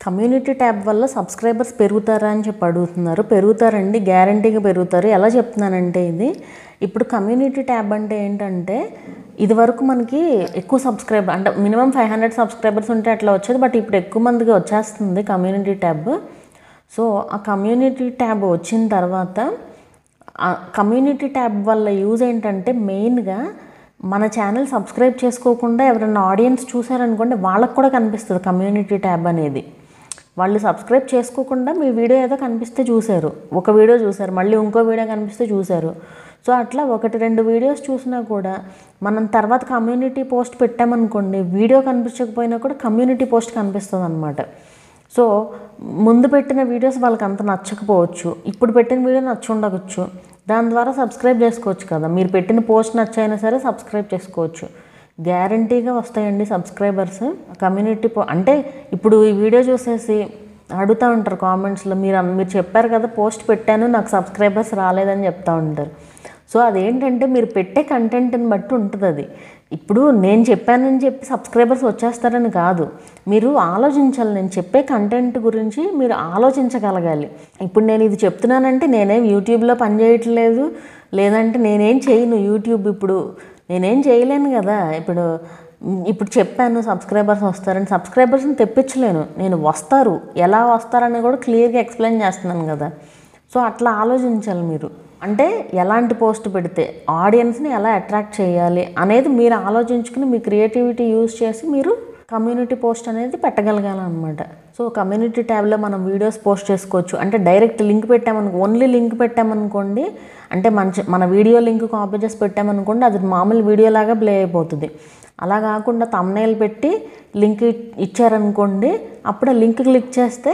community tab వల్ల subscribers పెరుగుతారా అని చెప్పి అడుగుతున్నారు పెరుగుతారండి గ్యారంటీగా పెరుగుతారు ఎలా చెప్తున్నానంటే ఇది ఇప్పుడు కమ్యూనిటీ ట్యాబ్ అంటే ఏంటంటే ఇది వరకు మనకి ఎక్కువ సబ్స్క్రైబర్ అంటే మినిమం ఫైవ్ హండ్రెడ్ సబ్స్క్రైబర్స్ ఉంటే అట్లా వచ్చేది బట్ ఇప్పుడు ఎక్కువ మందికి వచ్చేస్తుంది కమ్యూనిటీ ట్యాబ్ సో ఆ కమ్యూనిటీ ట్యాబ్ వచ్చిన తర్వాత ఆ కమ్యూనిటీ ట్యాబ్ వల్ల యూజ్ ఏంటంటే మెయిన్గా మన ఛానల్ సబ్స్క్రైబ్ చేసుకోకుండా ఎవరైనా ఆడియన్స్ చూసారనుకోండి వాళ్ళకు కూడా కనిపిస్తుంది కమ్యూనిటీ ట్యాబ్ అనేది వాళ్ళు సబ్స్క్రైబ్ చేసుకోకుండా మీ వీడియో ఏదో కనిపిస్తే చూశారు ఒక వీడియో చూశారు మళ్ళీ ఇంకో వీడియో కనిపిస్తే చూశారు సో అట్లా ఒకటి రెండు వీడియోస్ చూసినా కూడా మనం తర్వాత కమ్యూనిటీ పోస్ట్ పెట్టామనుకోండి వీడియో కనిపించకపోయినా కూడా కమ్యూనిటీ పోస్ట్ కనిపిస్తుంది అనమాట సో ముందు పెట్టిన వీడియోస్ వాళ్ళకి అంత నచ్చకపోవచ్చు ఇప్పుడు పెట్టిన వీడియో నచ్చి ఉండవచ్చు దాని ద్వారా సబ్స్క్రైబ్ చేసుకోవచ్చు కదా మీరు పెట్టిన పోస్ట్ నచ్చైనా సరే సబ్స్క్రైబ్ చేసుకోవచ్చు గ్యారంటీగా వస్తాయండి సబ్స్క్రైబర్స్ కమ్యూనిటీ పో అంటే ఇప్పుడు ఈ వీడియో చూసేసి అడుగుతూ ఉంటారు కామెంట్స్లో మీరు అన్- మీరు చెప్పారు కదా పోస్ట్ పెట్టాను నాకు సబ్స్క్రైబర్స్ రాలేదని చెప్తా ఉంటారు సో అదేంటంటే మీరు పెట్టే కంటెంట్ని బట్టి ఉంటుంది అది ఇప్పుడు నేను చెప్పానని చెప్పి సబ్స్క్రైబర్స్ వచ్చేస్తారని కాదు మీరు ఆలోచించాలి నేను చెప్పే కంటెంట్ గురించి మీరు ఆలోచించగలగాలి ఇప్పుడు నేను ఇది చెప్తున్నానంటే నేనేం యూట్యూబ్లో పని చేయట్లేదు లేదంటే నేనేం చేయను యూట్యూబ్ ఇప్పుడు నేనేం చేయలేను కదా ఇప్పుడు మ్, ఇప్పుడు చెప్పాను సబ్స్క్రైబర్స్ వస్తారని సబ్స్క్రైబర్స్ని తెప్పించలేను నేను వస్తారు ఎలా వస్తారని కూడా క్లియర్గా ఎక్స్ప్లెయిన్ చేస్తున్నాను కదా సో అట్లా ఆలోచించాలి మీరు అంటే ఎలాంటి పోస్ట్ పెడితే ఆడియన్స్ని ఎలా అట్రాక్ట్ చేయాలి అనేది మీరు ఆలోచించుకుని మీ క్రియేటివిటీ యూజ్ చేసి మీరు కమ్యూనిటీ పోస్ట్ అనేది పెట్టగలగాలన్నమాట సో కమ్యూనిటీ ట్యాబ్లో మనం వీడియోస్ పోస్ట్ చేసుకోవచ్చు అంటే డైరెక్ట్ లింక్ పెట్టామనుకో ఓన్లీ లింక్ పెట్టామనుకోండి అంటే మంచి మన వీడియో లింక్ కాపీ చేసి పెట్టామనుకోండి అది మామూలు వీడియో లాగా ప్లే అయిపోతుంది అలా కాకుండా తమ్నైల్ పెట్టి లింక్ ఇచ్చారనుకోండి అప్పుడు ఆ లింక్ క్లిక్ చేస్తే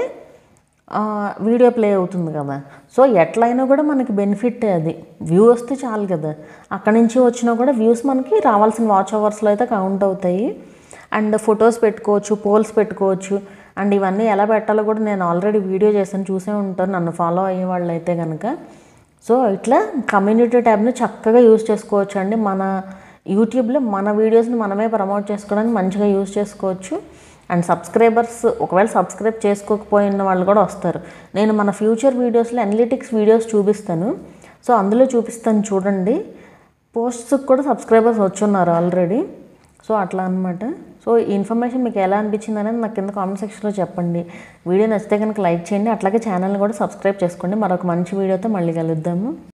ఆ, వీడియో ప్లే అవుతుంది కదా సో ఎట్లయినా కూడా మనకి బెనిఫిట్ అది వ్యూ వస్తే చాలు కదా అక్కడి నుంచి వచ్చినా కూడా వ్యూస్ మనకి రావాల్సిన వాచ్ అవర్స్లో అయితే కౌంట్ అవుతాయి అండ్ ఫొటోస్ పెట్టుకోవచ్చు పోల్స్ పెట్టుకోవచ్చు అండ్ ఇవన్నీ ఎలా పెట్టాలో కూడా నేను ఆల్రెడీ వీడియో చేశాను చూసే ఉంటాను నన్ను ఫాలో అయ్యే వాళ్ళు అయితే కనుక సో ఇట్లా కమ్యూనిటీ ట్యాబ్ని చక్కగా యూజ్ చేసుకోవచ్చు అండి మన యూట్యూబ్లో మన వీడియోస్ని మనమే ప్రమోట్ చేసుకోవడానికి మంచిగా యూజ్ చేసుకోవచ్చు అండ్ సబ్స్క్రైబర్స్ ఒకవేళ సబ్స్క్రైబ్ చేసుకోకపోయిన వాళ్ళు కూడా వస్తారు నేను మన ఫ్యూచర్ వీడియోస్లో అనలిటిక్స్ వీడియోస్ చూపిస్తాను సో అందులో చూపిస్తాను చూడండి పోస్ట్స్కి కూడా సబ్స్క్రైబర్స్ వచ్చున్నారు ఆల్రెడీ సో అట్లా అనమాట సో ఈ ఇన్ఫర్మేషన్ మీకు ఎలా అనిపించింది అనేది నాకు కింద కామెంట్ సెక్షన్లో చెప్పండి వీడియో నచ్చితే కనుక లైక్ చేయండి అట్లాగే ఛానల్ని కూడా సబ్స్క్రైబ్ చేసుకోండి మరొక మంచి వీడియోతో మళ్ళీ కలుద్దాము